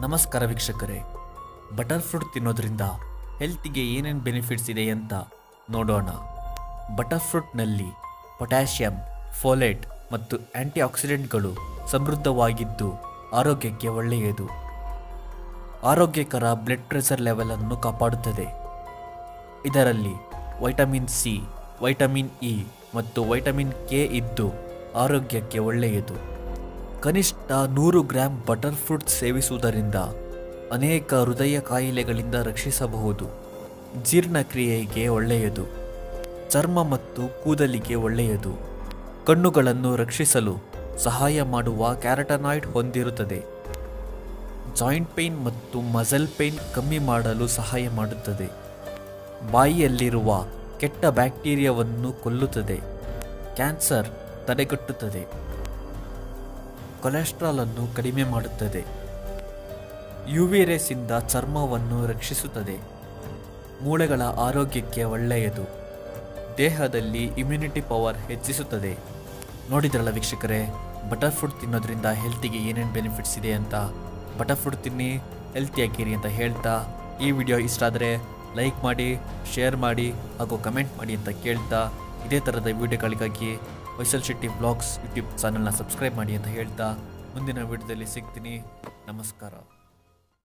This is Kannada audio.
ನಮಸ್ಕಾರ ವೀಕ್ಷಕರೇ ಬಟರ್ ಫ್ರೂಟ್ ತಿನ್ನೋದ್ರಿಂದ ಹೆಲ್ತಿಗೆ ಏನೇನು ಬೆನಿಫಿಟ್ಸ್ ಇದೆ ಅಂತ ನೋಡೋಣ ಬಟರ್ ಫ್ರೂಟ್ನಲ್ಲಿ ಪೊಟ್ಯಾಷಿಯಂ ಫೋಲೇಟ್ ಮತ್ತು ಆಂಟಿ ಆಕ್ಸಿಡೆಂಟ್ಗಳು ಸಮೃದ್ಧವಾಗಿದ್ದು ಆರೋಗ್ಯಕ್ಕೆ ಒಳ್ಳೆಯದು ಆರೋಗ್ಯಕರ ಬ್ಲಡ್ ಪ್ರೆಷರ್ ಲೆವೆಲನ್ನು ಕಾಪಾಡುತ್ತದೆ ಇದರಲ್ಲಿ ವೈಟಮಿನ್ ಸಿ ವೈಟಮಿನ್ ಇ ಮತ್ತು ವೈಟಮಿನ್ ಕೆ ಇದ್ದು ಆರೋಗ್ಯಕ್ಕೆ ಒಳ್ಳೆಯದು ಕನಿಷ್ಠ ನೂರು ಗ್ರಾಂ ಬಟರ್ ಫ್ರೂಟ್ ಸೇವಿಸುವುದರಿಂದ ಅನೇಕ ಹೃದಯ ಕಾಯಿಲೆಗಳಿಂದ ರಕ್ಷಿಸಬಹುದು ಜೀರ್ಣಕ್ರಿಯೆಗೆ ಒಳ್ಳೆಯದು ಚರ್ಮ ಮತ್ತು ಕೂದಲಿಗೆ ಒಳ್ಳೆಯದು ಕಣ್ಣುಗಳನ್ನು ರಕ್ಷಿಸಲು ಸಹಾಯ ಮಾಡುವ ಕ್ಯಾರಟನಾಯ್ಡ್ ಹೊಂದಿರುತ್ತದೆ ಜಾಯಿಂಟ್ ಪೇನ್ ಮತ್ತು ಮಸಲ್ ಪೇನ್ ಕಮ್ಮಿ ಮಾಡಲು ಸಹಾಯ ಮಾಡುತ್ತದೆ ಬಾಯಿಯಲ್ಲಿರುವ ಕೆಟ್ಟ ಬ್ಯಾಕ್ಟೀರಿಯಾವನ್ನು ಕೊಲ್ಲುತ್ತದೆ ಕ್ಯಾನ್ಸರ್ ತಡೆಗಟ್ಟುತ್ತದೆ ಕೊಲೆಸ್ಟ್ರಾಲ್ ಅನ್ನು ಕಡಿಮೆ ಮಾಡುತ್ತದೆ ಯುವಿ ರೇಸಿಂದ ಚರ್ಮವನ್ನು ರಕ್ಷಿಸುತ್ತದೆ ಮೂಳೆಗಳ ಆರೋಗ್ಯಕ್ಕೆ ಒಳ್ಳೆಯದು ದೇಹದಲ್ಲಿ ಇಮ್ಯುನಿಟಿ ಪವರ್ ಹೆಚ್ಚಿಸುತ್ತದೆ ನೋಡಿದ್ರಲ್ಲ ವೀಕ್ಷಕರೇ ಬಟರ್ ಫ್ರೂಟ್ ತಿನ್ನೋದ್ರಿಂದ ಹೆಲ್ತಿಗೆ ಏನೇನು ಬೆನಿಫಿಟ್ಸ್ ಇದೆ ಅಂತ ಬಟರ್ ಫ್ರೂಟ್ ತಿನ್ನಿ ಹೆಲ್ತಿಯಾಗಿರಿ ಅಂತ ಹೇಳ್ತಾ ಈ ವಿಡಿಯೋ ಇಷ್ಟ ಆದರೆ ಲೈಕ್ ಮಾಡಿ ಶೇರ್ ಮಾಡಿ ಹಾಗೂ ಕಮೆಂಟ್ ಮಾಡಿ ಅಂತ ಕೇಳ್ತಾ ಇದೇ ಥರದ ವಿಡಿಯೋಗಳಿಗಾಗಿ ವೈಸಲ್ ಶೆಟ್ಟಿ ಬ್ಲಾಗ್ಸ್ ಯೂಟ್ಯೂಬ್ ಚಾನಲ್ನ ಸಬ್ಸ್ಕ್ರೈಬ್ ಮಾಡಿ ಅಂತ ಹೇಳ್ತಾ ಮುಂದಿನ ವಿಡಿಯೋದಲ್ಲಿ ಸಿಗ್ತೀನಿ ನಮಸ್ಕಾರ